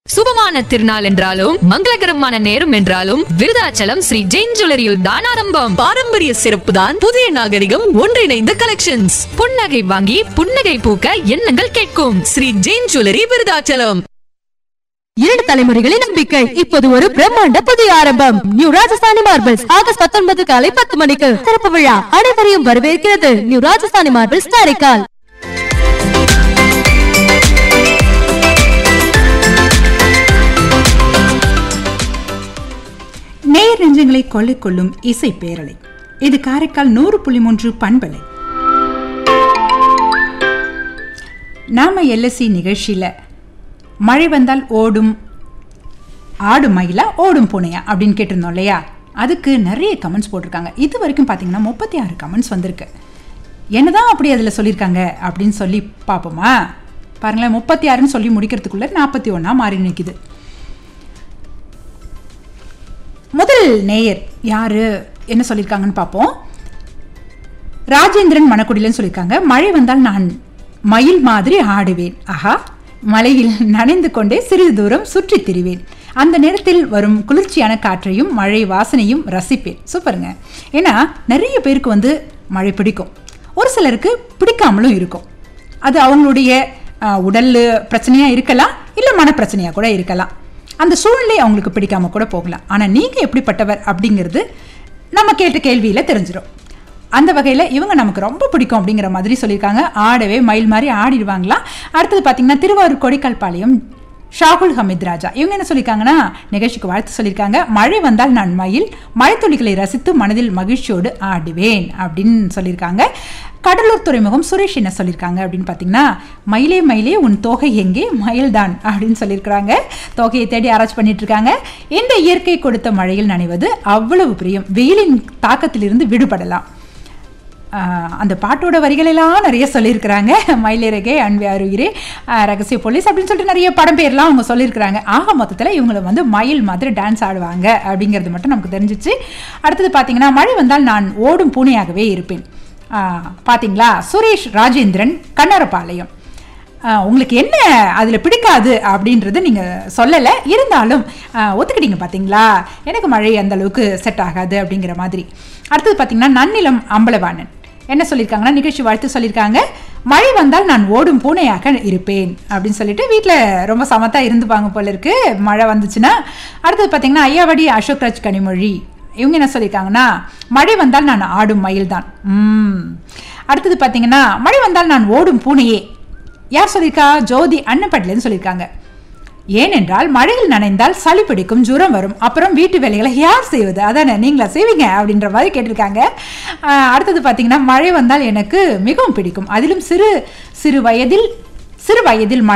சுபமான திருநாள் என்றாலும் மங்களகரமான நேரம் என்றாலும் விருதாச்சலம் ஸ்ரீ ஜெயின் ஜுவல்லரியில் தான் ஆரம்பம் பாரம்பரிய சிறப்பு தான் புதிய நாகரிகம் ஒன்றிணைந்த கலெக்ஷன்ஸ் புன்னகை வாங்கி புன்னகை பூக்க எண்ணங்கள் கேட்கும் ஸ்ரீ ஜெயின் ஜுவல்லரி விருதாச்சலம் இரண்டு தலைமுறைகளின் நம்பிக்கை இப்போது ஒரு பிரம்மாண்ட புதிய ஆரம்பம் நியூ ராஜஸ்தானி மார்பிள்ஸ் ஆகஸ்ட் பத்தொன்பது காலை பத்து மணிக்கு திறப்பு விழா அனைவரையும் வரவேற்கிறது நியூ ராஜஸ்தானி மார்பிள்ஸ் காரைக்கால் நேர் நெஞ்சங்களை கொள்ளை கொள்ளும் இசை பேரலை இது காரைக்கால் நூறு புள்ளி மூன்று பண்பலை நாம எல்எஸ்சி நிகழ்ச்சியில மழை வந்தால் ஓடும் ஆடும் மயிலா ஓடும் பூனையா அப்படின்னு கேட்டிருந்தோம் இல்லையா அதுக்கு நிறைய கமெண்ட்ஸ் போட்டிருக்காங்க இது வரைக்கும் பார்த்தீங்கன்னா முப்பத்தி ஆறு கமெண்ட்ஸ் வந்திருக்கு என்னதான் அப்படி அதில் சொல்லியிருக்காங்க அப்படின்னு சொல்லி பார்ப்போமா பாருங்களேன் முப்பத்தி ஆறுன்னு சொல்லி முடிக்கிறதுக்குள்ள நாற்பத்தி ஒன்றா மாறி நிற்குது முதல் நேயர் யாரு என்ன சொல்லியிருக்காங்கன்னு பார்ப்போம் ராஜேந்திரன் மணக்குடிலன்னு சொல்லியிருக்காங்க மழை வந்தால் நான் மயில் மாதிரி ஆடுவேன் ஆஹா மலையில் நனைந்து கொண்டே சிறிது தூரம் சுற்றித் திரிவேன் அந்த நேரத்தில் வரும் குளிர்ச்சியான காற்றையும் மழை வாசனையும் ரசிப்பேன் சூப்பருங்க ஏன்னா நிறைய பேருக்கு வந்து மழை பிடிக்கும் ஒரு சிலருக்கு பிடிக்காமலும் இருக்கும் அது அவங்களுடைய ஆஹ், உடல் பிரச்சனையாக இருக்கலாம் இல்லை மனப்பிரச்சனையாக கூட இருக்கலாம் அந்த சூழ்நிலை அவங்களுக்கு பிடிக்காம கூட போகலாம் ஆனால் நீங்கள் எப்படிப்பட்டவர் அப்படிங்கிறது நம்ம கேட்ட கேள்வியில் தெரிஞ்சிடும் அந்த வகையில் இவங்க நமக்கு ரொம்ப பிடிக்கும் அப்படிங்கிற மாதிரி சொல்லியிருக்காங்க ஆடவே மயில் மாதிரி ஆடிடுவாங்களாம் அடுத்தது பார்த்தீங்கன்னா திருவாரூர் கொடிக்கால்பாளையம் ஷாகுல் ஹமீத் ராஜா இவங்க என்ன சொல்லியிருக்காங்கன்னா நிகழ்ச்சிக்கு வாழ்த்து சொல்லியிருக்காங்க மழை வந்தால் நான் மயில் மழைத்துளிகளை ரசித்து மனதில் மகிழ்ச்சியோடு ஆடுவேன் அப்படின்னு சொல்லியிருக்காங்க கடலூர் துறைமுகம் சுரேஷ் என்ன சொல்லியிருக்காங்க அப்படின்னு பார்த்தீங்கன்னா மயிலே மயிலே உன் தோகை எங்கே மயில்தான் அப்படின்னு சொல்லியிருக்கிறாங்க தோகையை தேடி ஆராய்ச்சி பண்ணிட்டு இருக்காங்க இந்த இயற்கை கொடுத்த மழையில் நனைவது அவ்வளவு பிரியம் வெயிலின் தாக்கத்திலிருந்து விடுபடலாம் ஆஹ் அந்த பாட்டோட வரிகளெல்லாம் நிறைய சொல்லியிருக்கிறாங்க மயிலிறகே அன்பு அருகிரே ஆஹ் ரகசிய போலீஸ் அப்படின்னு சொல்லிட்டு நிறைய படம் பேர்லாம் அவங்க சொல்லியிருக்கிறாங்க ஆக மொத்தத்தில் இவங்களை வந்து மயில் மாதிரி டான்ஸ் ஆடுவாங்க அப்படிங்கிறது மட்டும் நமக்கு தெரிஞ்சிச்சு அடுத்தது பார்த்தீங்கன்னா மழை வந்தால் நான் ஓடும் பூனையாகவே இருப்பேன் ஆஹ் பார்த்தீங்களா சுரேஷ் ராஜேந்திரன் கண்ணரபாளையம் ஆஹ் உங்களுக்கு என்ன அதில் பிடிக்காது அப்படின்றது நீங்கள் சொல்லலை இருந்தாலும் ஆஹ் ஒத்துக்கிட்டீங்க பார்த்தீங்களா எனக்கு மழை அந்த அளவுக்கு செட் ஆகாது அப்படிங்கிற மாதிரி அடுத்தது பார்த்தீங்கன்னா நன்னிலம் அம்பலவாணன் என்ன சொல்லியிருக்காங்கன்னா நிகழ்ச்சி வாழ்த்து சொல்லியிருக்காங்க மழை வந்தால் நான் ஓடும் பூனையாக இருப்பேன் அப்படின்னு சொல்லிட்டு வீட்டில் ரொம்ப சமத்தா இருந்துப்பாங்க போல இருக்கு மழை வந்துச்சுன்னா அடுத்தது பார்த்தீங்கன்னா ஐயாவடி அசோக் ராஜ் கனிமொழி இவங்க என்ன சொல்லியிருக்காங்கன்னா மழை வந்தால் நான் ஆடும் மயில் தான் ம் அடுத்தது பார்த்தீங்கன்னா மழை வந்தால் நான் ஓடும் பூனையே யார் சொல்லியிருக்கா ஜோதி அன்னப்பட்டிலன்னு சொல்லியிருக்காங்க ஏனென்றால் மழையில் நனைந்தால் சளி பிடிக்கும் ஜுரம் வரும் அப்புறம் வீட்டு வேலைகளை யார் செய்வது அதானே நீங்களா செய்வீங்க அப்படின்ற மாதிரி கேட்டிருக்காங்க ஆஹ் அடுத்தது பார்த்தீங்கன்னா மழை வந்தால் எனக்கு மிகவும் பிடிக்கும் அதிலும் சிறு சிறு வயதில் சிறு வயதில் மழை